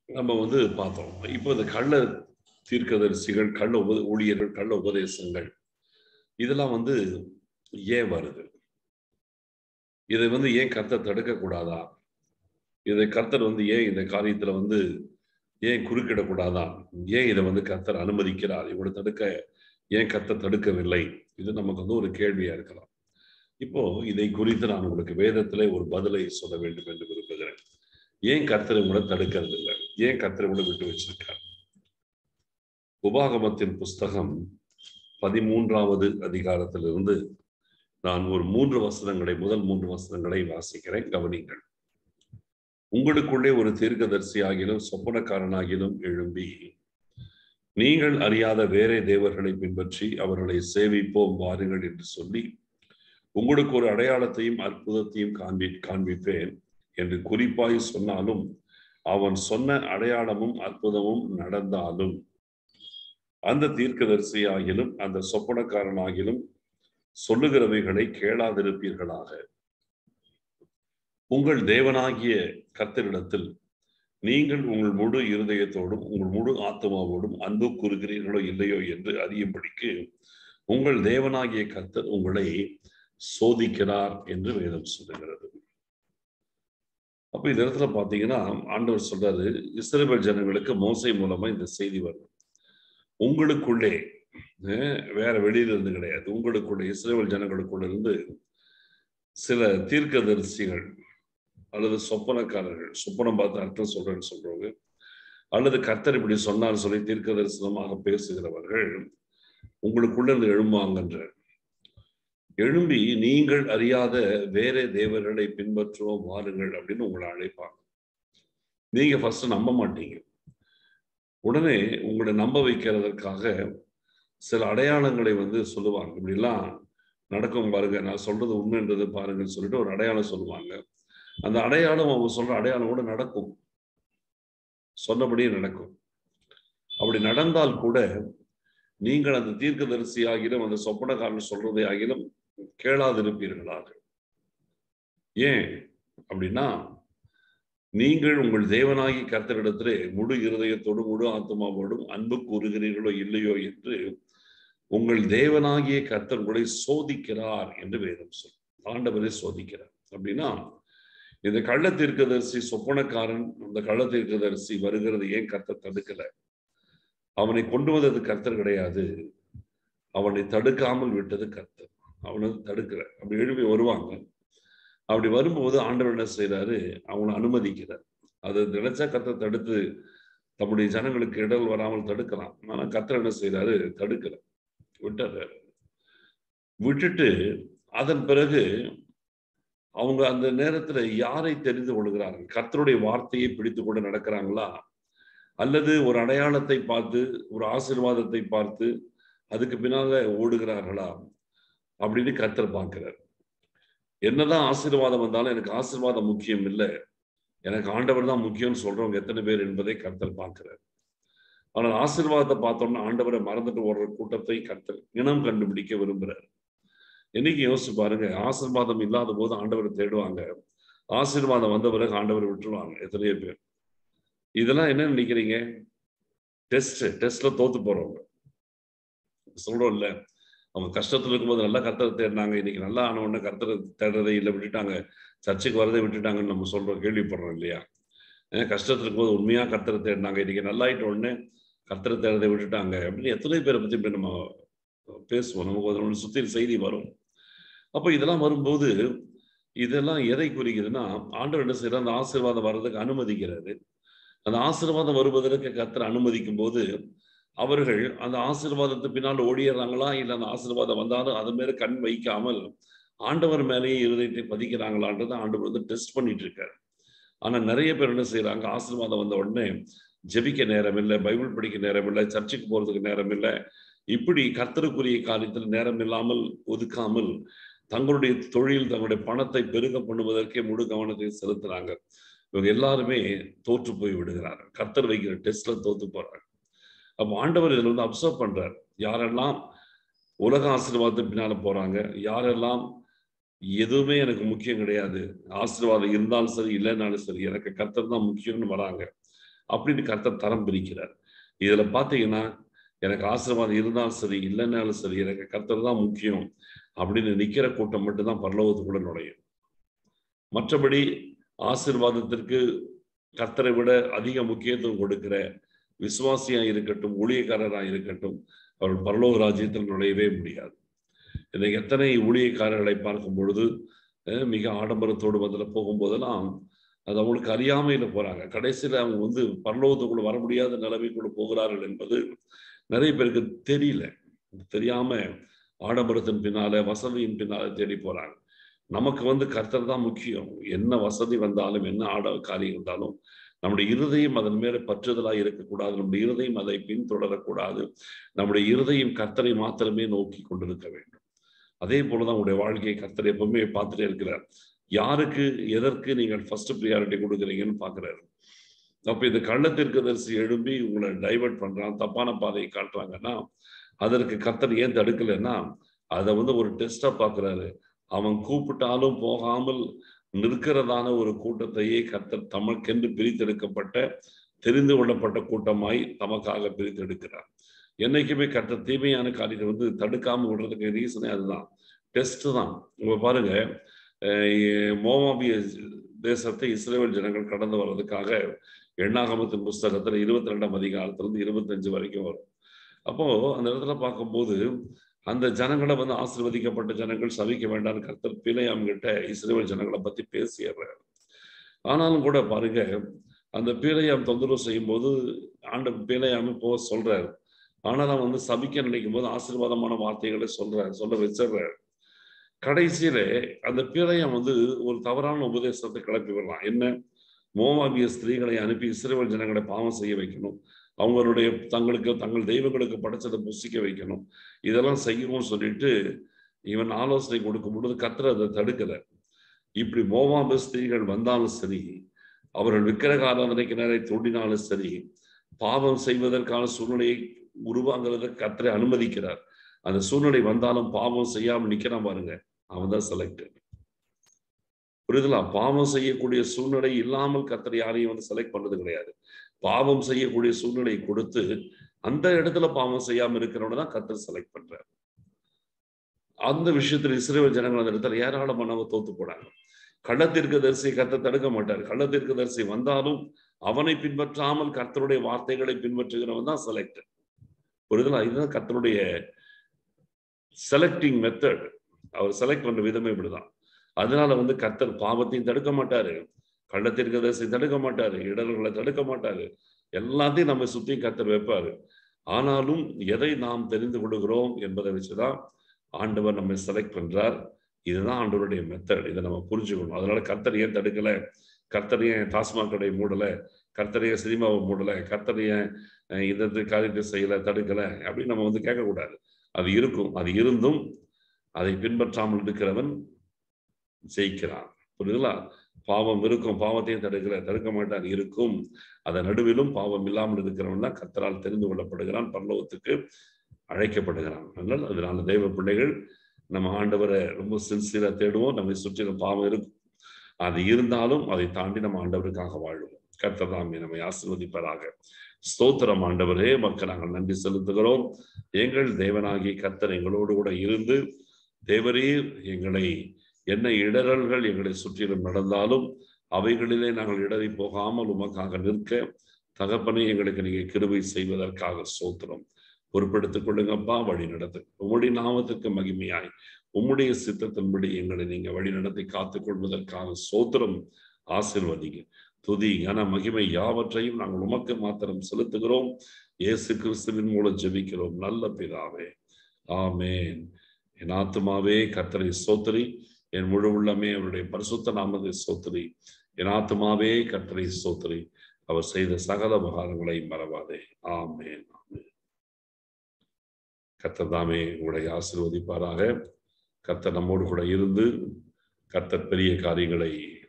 நம்ம வந்து பார்த்தோம் இப்போ இந்த கள்ள தீர்க்கதரிசிகள் கள்ள உப ஊழியர்கள் கள்ள உபதேசங்கள் இதெல்லாம் வந்து ஏன் வருது இதை வந்து ஏன் கர்த்தர் தடுக்க கூடாதா இதை கர்த்தர் வந்து ஏன் இந்த காரியத்துல வந்து ஏன் குறுக்கிடக்கூடாதா ஏன் இதை வந்து கர்த்தர் அனுமதிக்கிறார் இவனை தடுக்க ஏன் கர்த்தர் தடுக்கவில்லை இது நமக்கு வந்து ஒரு கேள்வியா இருக்கலாம் இப்போ இதை குறித்து நான் உங்களுக்கு வேதத்திலே ஒரு பதிலை சொல்ல வேண்டும் என்று விரும்புகிறேன் ஏன் கர்த்தர் உங்களை தடுக்கிறது இல்லை ஏன் கர்த்தர் உங்களை விட்டு வச்சிருக்கார் உபாகமத்தின் புஸ்தகம் பதிமூன்றாவது அதிகாரத்திலிருந்து நான் ஒரு மூன்று வசனங்களை முதல் மூன்று வசனங்களை வாசிக்கிறேன் கவனிங்கள் உங்களுக்குள்ளே ஒரு தீர்க்கதரிசியாகிலும் சொப்பனக்காரனாகிலும் எழும்பி நீங்கள் அறியாத வேறே தேவர்களை பின்பற்றி அவர்களை சேவிப்போம் வாருங்கள் என்று சொல்லி உங்களுக்கு ஒரு அடையாளத்தையும் அற்புதத்தையும் காண்பி காண்பிப்பேன் என்று குறிப்பாய் சொன்னாலும் அவன் சொன்ன அடையாளமும் அற்புதமும் நடந்தாலும் அந்த தீர்க்கதரிசியாகிலும் அந்த சொப்பனக்காரனாகிலும் சொல்லுகிறவைகளை கேளாதிருப்பீர்களாக உங்கள் தேவனாகிய கர்த்தரிடத்தில் நீங்கள் உங்கள் முழு இருதயத்தோடும் உங்கள் முழு ஆத்மாவோடும் அன்பு கூறுகிறீர்களோ இல்லையோ என்று அறியும்படிக்கு உங்கள் தேவனாகிய கர்த்தர் உங்களை சோதிக்கிறார் என்று வேதம் சொல்லுகிறது அப்ப இந்த இடத்துல பாத்தீங்கன்னா ஆண்டவர் சொல்றாரு இஸ்ரேல் ஜனங்களுக்கு மோசை மூலமா இந்த செய்தி வரும் உங்களுக்குள்ளே வேற வெளியில இருந்து கிடையாது உங்களுக்குள்ள இஸ்ரேல் ஜனங்களுக்குள்ள இருந்து சில தீர்க்கதரிசிகள் அல்லது சொப்பனக்காரர்கள் சொப்பனம் பார்த்து அர்த்தம் சொல்றேன்னு சொல்றவங்க அல்லது கர்த்தர் இப்படி சொன்னார் சொல்லி தீர்க்க தரிசனமாக பேசுகிறவர்கள் உங்களுக்குள்ள இருந்து எழும்புவாங்கன்ற எழும்பி நீங்கள் அறியாத வேற தேவர்களை பின்பற்றுவோம் வாருங்கள் அப்படின்னு உங்களை அழைப்பாங்க நீங்க ஃபர்ஸ்ட் நம்ப மாட்டீங்க உடனே உங்களை நம்ப வைக்கிறதற்காக சில அடையாளங்களை வந்து சொல்லுவாங்க இப்படிலாம் நடக்கும் பாருங்க நான் சொல்றது உண்மைன்றது பாருங்கன்னு சொல்லிட்டு ஒரு அடையாளம் சொல்லுவாங்க அந்த அடையாளம் அவங்க சொல்ற அடையாளம் கூட நடக்கும் சொன்னபடியே நடக்கும் அப்படி நடந்தால் கூட நீங்கள் அந்த தீர்க்கதரிசி ஆகிலும் அந்த சொப்பனக்காரன் சொல்றதை ஆகிலும் கேளாதிருப்பீர்களாக ஏன் அப்படின்னா நீங்கள் உங்கள் தேவனாகி கர்த்தரிடத்திலே முழு இருதயத்தோடும் முழு ஆத்மாவோடும் அன்பு கூறுகிறீர்களோ இல்லையோ என்று உங்கள் தேவனாகிய கர்த்தர் உங்களை சோதிக்கிறார் என்று வேதம் சொல் ஆண்டவரை சோதிக்கிறார் அப்படின்னா இந்த கள்ள தீர்க்கதரிசி சொப்பனக்காரன் அந்த கள்ள தீர்க்கதரிசி வருகிறது ஏன் கர்த்தர் தடுக்கல அவனை கொண்டு வந்தது கர்த்தர் கிடையாது அவனை தடுக்காமல் விட்டது கர்த்தர் அவனை தடுக்கல அப்படி எழுப்பி வருவாங்க அப்படி வரும்போது ஆண்டவர் என்ன செய்யறாரு அவனை அனுமதிக்கிறார் அது நினைச்சா கர்த்தர் தடுத்து தம்முடைய ஜனங்களுக்கு இடல் வராமல் தடுக்கலாம் ஆனா கர்த்தர் என்ன செய்யறாரு தடுக்கல விட்டுறாரு விட்டுட்டு அதன் பிறகு அவங்க அந்த நேரத்துல யாரை தெரிந்து கொள்கிறார்கள் கர்த்தருடைய வார்த்தையை பிடித்து கொண்டு நடக்கிறாங்களா அல்லது ஒரு அடையாளத்தை பார்த்து ஒரு ஆசீர்வாதத்தை பார்த்து அதுக்கு பின்னால ஓடுகிறார்களா அப்படின்னு கர்த்தர் பார்க்கிறார் என்னதான் ஆசீர்வாதம் வந்தாலும் எனக்கு ஆசீர்வாதம் முக்கியம் இல்லை எனக்கு ஆண்டவர் தான் முக்கியம்னு சொல்றவங்க எத்தனை பேர் என்பதை கர்த்தர் பார்க்கிறார் ஆனால் ஆசீர்வாதத்தை பார்த்தோம்னா ஆண்டவரை மறந்துட்டு ஓடுற கூட்டத்தை கர்த்தர் இனம் கண்டுபிடிக்க விரும்புகிறார் என்னைக்கு யோசிச்சு பாருங்க ஆசீர்வாதம் இல்லாத போது ஆண்டவரை தேடுவாங்க ஆசீர்வாதம் வந்த பிறகு ஆண்டவரை விட்டுருவாங்க எத்தனையோ பேர் இதெல்லாம் என்ன நினைக்கிறீங்க டெஸ்ட் டெஸ்ட்ல தோத்து போறவங்க சொல்றோம் இல்ல அவங்க கஷ்டத்துல இருக்கும்போது நல்லா கர்த்தரை தேடினாங்க இன்னைக்கு நல்லா ஆன உடனே கர்த்தரை தேடுறதை இல்லை விட்டுட்டாங்க சர்ச்சுக்கு வரதை விட்டுட்டாங்கன்னு நம்ம சொல்றோம் கேள்விப்படுறோம் இல்லையா கஷ்டத்துல இருக்கும்போது உண்மையா கர்த்தரை தேடினாங்க இன்னைக்கு நல்லாயிட்ட உடனே கர்த்தரை தேடுறதை விட்டுட்டாங்க அப்படின்னு எத்தனை பேரை பத்தி இப்ப நம்ம பேசுவோம் நமக்கு அதனோட சுத்தி செய்தி வரும் அப்ப இதெல்லாம் வரும்போது இதெல்லாம் எதை குறிக்குதுன்னா ஆண்டவர் என்ன செய்யறாரு அந்த ஆசீர்வாதம் வர்றதுக்கு அனுமதிக்கிறாரு அந்த ஆசீர்வாதம் வருவதற்கு கர்த்தர் அனுமதிக்கும் போது அவர்கள் அந்த ஆசீர்வாதத்து பின்னால் ஓடிடுறாங்களா இல்லை அந்த ஆசீர்வாதம் வந்தாலும் அது மேல கண் வைக்காமல் ஆண்டவர் மேலேயே இருதயத்தை பதிக்கிறாங்களான்றதை ஆண்டவர் வந்து டெஸ்ட் பண்ணிட்டு இருக்காரு ஆனா நிறைய பேர் என்ன செய்யறாங்க ஆசீர்வாதம் வந்த உடனே ஜெபிக்க நேரம் இல்லை பைபிள் படிக்க நேரம் இல்லை சர்ச்சுக்கு போறதுக்கு நேரம் இல்லை இப்படி கர்த்தருக்குரிய காரியத்தில் நேரம் இல்லாமல் ஒதுக்காமல் தங்களுடைய தொழில் தங்களுடைய பணத்தை பெருக பண்ணுவதற்கே முழு கவனத்தை செலுத்துறாங்க இவங்க எல்லாருமே தோற்று போய் விடுகிறார்கள் கர்த்தர் வைக்கிற டெஸ்ட்ல தோத்து போறாங்க அப்போ ஆண்டவர் இதுல வந்து அப்சர்வ் பண்றார் யாரெல்லாம் உலக ஆசீர்வாதத்தின் பின்னால போறாங்க யாரெல்லாம் எதுவுமே எனக்கு முக்கியம் கிடையாது ஆசீர்வாதம் இருந்தாலும் சரி இல்லைனாலும் சரி எனக்கு கர்த்தர் தான் முக்கியம்னு வராங்க அப்படின்னு கர்த்தர் தரம் பிரிக்கிறார் இதுல பாத்தீங்கன்னா எனக்கு ஆசீர்வாதம் இருந்தாலும் சரி இல்லைன்னாலும் சரி எனக்கு கர்த்தர் தான் முக்கியம் அப்படின்னு நிக்கிற கூட்டம் மட்டும்தான் பரலோகத்துக்குள்ள நுழையும் மற்றபடி ஆசீர்வாதத்திற்கு கர்த்தரை விட அதிக முக்கியத்துவம் கொடுக்கிற விசுவாசியா இருக்கட்டும் ஊழியக்காரரா இருக்கட்டும் அவர்கள் பரலோக ராஜ்யத்தில் நுழையவே முடியாது இன்னைக்கு எத்தனை ஊழியக்காரர்களை பார்க்கும் பொழுது அஹ், மிக ஆடம்பரத்தோடு முதல்ல போகும்போதெல்லாம் அது அவங்களுக்கு அறியாமையில போறாங்க கடைசியில அவங்க வந்து பரலோகத்துக்குள்ள வர முடியாத நிலைமைக்குள்ள போகிறார்கள் என்பது நிறைய பேருக்கு தெரியல தெரியாம ஆடம்பரத்தின் பின்னால வசதியின் பின்னால தேடி போறாங்க நமக்கு வந்து கர்த்தர் தான் முக்கியம் என்ன வசதி வந்தாலும் என்ன ஆட காரியம் இருந்தாலும் நம்முடைய இருதயம் அதன் மேல பற்றுதலா இருக்கக்கூடாது நம்முடைய இருதயம் அதை பின்தொடரக்கூடாது நம்முடைய இருதயம் கர்த்தரை மாத்திரமே நோக்கி கொண்டிருக்க வேண்டும் அதே போலதான் உங்களுடைய வாழ்க்கையை கர்த்தர் எப்பவுமே பார்த்துட்டே இருக்கிறார் யாருக்கு எதற்கு நீங்கள் ஃபர்ஸ்ட் ப்ரியாரிட்டி கொடுக்குறீங்கன்னு பாக்குறாரு அப்ப இந்த கள்ளத்திற்கதரிசி எழும்பி உங்களை டைவர்ட் பண்றான் தப்பான பாதையை காட்டுறாங்கன்னா அதற்கு கர்த்தர் ஏன் தடுக்கலைன்னா அதை வந்து ஒரு டெஸ்டா பாக்குறாரு அவன் கூப்பிட்டாலும் போகாமல் நிற்கிறதான ஒரு கூட்டத்தையே கர்த்தர் தமக்கென்று பிரித்தெடுக்கப்பட்ட தெரிந்து கொள்ளப்பட்ட கூட்டமாய் தமக்காக பிரித்தெடுக்கிறார் என்னைக்குமே கர்த்தர் தீமையான காரியத்தை வந்து தடுக்காம விடுறதுக்கு ரீசனே அதுதான் டெஸ்ட் தான் உங்க பாருங்க அஹ் மோவாபிய தேசத்தை இஸ்ரேல் ஜனங்கள் கடந்து வர்றதுக்காக எண்ணாகமத்தின் புஸ்தகத்துல இருபத்தி ரெண்டாம் அதிகாரத்துல இருந்து இருபத்தஞ்சு வரைக்கும் வரும் அப்போ அந்த இடத்துல பார்க்கும்போது அந்த ஜனங்களை வந்து ஆசீர்வதிக்கப்பட்ட ஜனங்கள் சவிக்க வேண்டாம்னு கர்த்தர் பிழையாம் கிட்ட இஸ்ரேல் ஜனங்களை பத்தி பேசிடுறாரு ஆனாலும் கூட பாருங்க அந்த பீலையாம் தொந்தரவு செய்யும் போது ஆண்ட பீலையாம போக சொல்றாரு ஆனாலும் வந்து சபிக்க நினைக்கும் போது ஆசீர்வாதமான வார்த்தைகளை சொல்றாரு சொல்ல வச்சிடுறாரு கடைசியில அந்த பீலையாம் வந்து ஒரு தவறான உபதேசத்தை கிளப்பி விடலாம் என்ன மோவாபிய ஸ்திரீகளை அனுப்பி இஸ்ரேல் ஜனங்களை பாவம் செய்ய வைக்கணும் அவங்களுடைய தங்களுக்கு தங்கள் தெய்வங்களுக்கு படைச்சதை புசிக்க வைக்கணும் இதெல்லாம் செய்யணும்னு சொல்லிட்டு இவன் ஆலோசனை கொடுக்கும் பொழுது கத்திர அதை தடுக்கல இப்படி மோவாப ஸ்திரீகள் வந்தாலும் சரி அவர்கள் விக்கிரக ஆராதனைக்கு நேரை தூண்டினாலும் சரி பாவம் செய்வதற்கான சூழ்நிலையை உருவாங்கிறத கத்திரை அனுமதிக்கிறார் அந்த சூழ்நிலை வந்தாலும் பாவம் செய்யாமல் நிக்கிறான் பாருங்க அவன் தான் செலக்டட் புரியுதுலா பாவம் செய்யக்கூடிய சூழ்நிலை இல்லாமல் கத்திரை யாரையும் வந்து செலக்ட் பண்ணது கிடையாது பாவம் செய்யக்கூடிய சூழ்நிலை கொடுத்து அந்த இடத்துல பாவம் செய்யாம இருக்கிறவன தான் கத்தர் செலக்ட் பண்றாரு அந்த விஷயத்துல இஸ்ரேல் ஜனங்கள் அந்த இடத்துல ஏராளமானவங்க தோத்து போனாங்க கள்ளத்திற்கு தரிசி கத்த தடுக்க மாட்டார் கள்ளத்திற்கு தரிசி வந்தாலும் அவனை பின்பற்றாமல் கர்த்தருடைய வார்த்தைகளை பின்பற்றுகிறவன் தான் செலக்ட் புரியுதுலா இதுதான் கர்த்தருடைய செலக்டிங் மெத்தட் அவர் செலக்ட் பண்ற விதமே இப்படிதான் அதனால வந்து கர்த்தர் பாவத்தையும் தடுக்க மாட்டாரு கள்ளத்திற்கு தரிசி தடுக்க மாட்டாரு இடர்களை தடுக்க மாட்டாரு எல்லாத்தையும் நம்ம சுத்தி கர்த்தர் வைப்பாரு ஆனாலும் எதை நாம் தெரிந்து கொள்கிறோம் என்பதை வச்சுதான் ஆண்டவர் நம்மை செலக்ட் பண்றார் இதுதான் ஆண்டவருடைய மெத்தட் இதை நம்ம புரிஞ்சுக்கணும் அதனால கர்த்தர் ஏன் தடுக்கல கர்த்தர் ஏன் டாஸ்மாக் கடை மூடல கர்த்தர் ஏன் சினிமாவை மூடல கர்த்தர் ஏன் அஹ், இந்த காரியத்தை செய்யல தடுக்கல அப்படின்னு நம்ம வந்து கேட்கக்கூடாது அது இருக்கும் அது இருந்தும் அதை பின்பற்றாமல் இருக்கிறவன் ஜெயிக்கிறான் புரியுதுங்களா பாவம் இருக்கும் பாவத்தையும் தடுக்கல தடுக்க மாட்டான் இருக்கும் அதன் நடுவிலும் பாவம் இல்லாமல் இருக்கிறவன் தான் கர்த்தரால் தெரிந்து கொள்ளப்படுகிறான் பரலோகத்துக்கு அழைக்கப்படுகிறான் அதனால் அதனால தெய்வ பிள்ளைகள் நம்ம ஆண்டவரை ரொம்ப சின்சியரா தேடுவோம் நம்மை சுற்றிலும் பாவம் இருக்கும் அது இருந்தாலும் அதை தாண்டி நம்ம ஆண்டவருக்காக வாழுவோம் கர்த்தர் தாமே நம்மை ஆசீர்வதிப்பதாக ஸ்தோத்திரம் ஆண்டவரே மக்கள் நாங்கள் நன்றி செலுத்துகிறோம் எங்கள் தேவனாகிய கர்த்தர் எங்களோடு கூட இருந்து தேவரீர் எங்களை என்ன இடரல்கள் எங்களை சுற்றிலும் நடந்தாலும் அவைகளிலே நாங்கள் இடறி போகாமல் உமக்காக நிற்க தகப்பனை எங்களுக்கு நீங்க கிருபை செய்வதற்காக சோத்திரம் பொறுப்பெடுத்துக் கொள்ளுங்கப்பா வழி நடத்து உம்முடைய நாமத்துக்கு மகிமையாய் உம்முடைய சித்தத்தின்படி எங்களை நீங்க வழி நடத்தி காத்துக் கொள்வதற்காக சோத்திரம் ஆசிர்வதிங்க துதி கன மகிமை யாவற்றையும் நாங்கள் உமக்கு மாத்திரம் செலுத்துகிறோம் இயேசு கிறிஸ்துவின் மூலம் ஜெபிக்கிறோம் நல்ல பிதாவே ஆமேன் என் ஆத்துமாவே கர்த்தரை சோத்திரி என் முழு உள்ளமே அவருடைய பரிசுத்த நாமத்தை சோத்திரி என் ஆத்துமாவே கர்த்தரை சோத்திரி அவர் செய்த சகல உபகாரங்களை மறவாதே ஆமேன் ஆமேன் கர்த்தர் தாமே உங்களை ஆசீர்வதிப்பாராக கர்த்தர் நம்மோடு கூட இருந்து கர்த்தர் பெரிய காரியங்களை